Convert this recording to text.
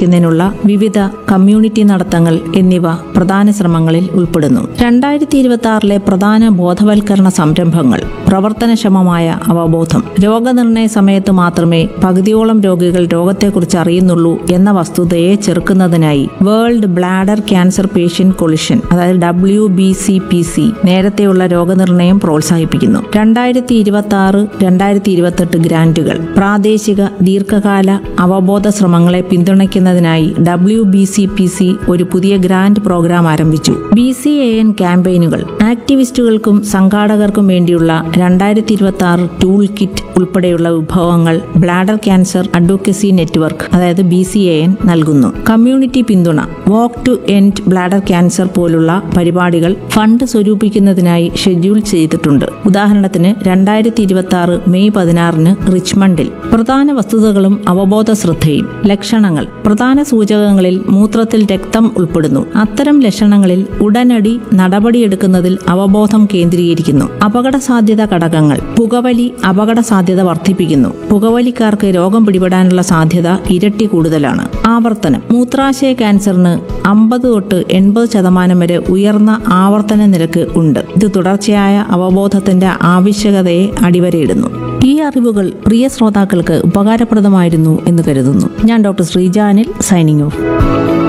പ്രോത്സാഹിപ്പിക്കുന്നതിനുള്ള വിവിധ കമ്മ്യൂണിറ്റി നടത്തങ്ങൾ എന്നിവ പ്രധാന ശ്രമങ്ങളിൽ ഉൾപ്പെടുന്നു രണ്ടായിരത്തി ഇരുപത്തി ആറിലെ പ്രധാന ബോധവൽക്കരണ സംരംഭങ്ങൾ പ്രവർത്തനക്ഷമമായ അവബോധം രോഗനിർണയ സമയത്ത് മാത്രമേ പകുതിയോളം രോഗികൾ രോഗത്തെക്കുറിച്ച് അറിയുന്നുള്ളൂ എന്ന വസ്തുതയെ ചെറുക്കുന്നതിനായി world bladder cancer patient coalition അതായത് W B C P C നേരത്തെയുള്ള രോഗനിർണയം പ്രോത്സാഹിപ്പിക്കുന്നു രണ്ടായിരത്തി ഇരുപത്തി ആറ് രണ്ടായിരത്തി ഇരുപത്തെട്ട് ഗ്രാന്റുകൾ പ്രാദേശിക ദീർഘകാല അവബോധ ശ്രമങ്ങളെ പിന്തുണയ്ക്കുന്നതിനായി W B C P C ഒരു പുതിയ ഗ്രാന്റ് പ്രോഗ്രാം ആരംഭിച്ചു ബി സി എ എൻ ക്യാമ്പയിനുകൾ ആക്ടിവിസ്റ്റുകൾക്കും സംഘാടകർക്കും വേണ്ടിയുള്ള രണ്ടായിരത്തി ഇരുപത്തി ആറ് ടൂൾ കിറ്റ് ഉൾപ്പെടെയുള്ള വിഭവങ്ങൾ ബ്ലാഡർ ക്യാൻസർ അഡ്വക്കസി നെറ്റ്വർക്ക് അതായത് ബി സി എ എൻ നൽകുന്നു കമ്മ്യൂണിറ്റി പിന്തുണ walk to end bladder cancer പോലുള്ള പരിപാടികൾ ഫണ്ട് സ്വരൂപിക്കുന്നതിനായി ഷെഡ്യൂൾ ചെയ്തിട്ടുണ്ട് ഉദാഹരണത്തിന് രണ്ടായിരത്തി ഇരുപത്തി ആറ് മെയ് പതിനാറിന് റിച്ച്മണ്ടിൽ പ്രധാന വസ്തുതകളും അവബോധ ശ്രദ്ധയും ലക്ഷണങ്ങൾ പ്രധാന സൂചകങ്ങളിൽ മൂത്രത്തിൽ രക്തം ഉൾപ്പെടുന്നു അത്തരം ലക്ഷണങ്ങളിൽ ഉടനടി നടപടിയെടുക്കുന്നതിൽ അവബോധം കേന്ദ്രീകരിക്കുന്നു അപകട സാധ്യത ഘടകങ്ങൾ പുകവലി അപകട സാധ്യത വർദ്ധിപ്പിക്കുന്നു പുകവലിക്കാർക്ക് രോഗം പിടിപെടാനുള്ള സാധ്യത ഇരട്ടി കൂടുതലാണ് ആവർത്തനം മൂത്രാശയ ക്യാൻസറിന് അമ്പത് തൊട്ട് എൺപത് ശതമാനം വരെ ഉയർന്ന ആവർത്തന നിരക്ക് ഉണ്ട് ഇത് തുടർച്ചയായ അവബോധത്തിന്റെ ആവശ്യകതയെ അടിവരയിടുന്നു ഈ അറിവുകൾ പ്രിയ ശ്രോതാക്കൾക്ക് ഉപകാരപ്രദമായിരുന്നു എന്ന് കരുതുന്നു ഞാൻ ഡോക്ടർ ശ്രീജാനിൽ സൈനിങ് ഓഫ്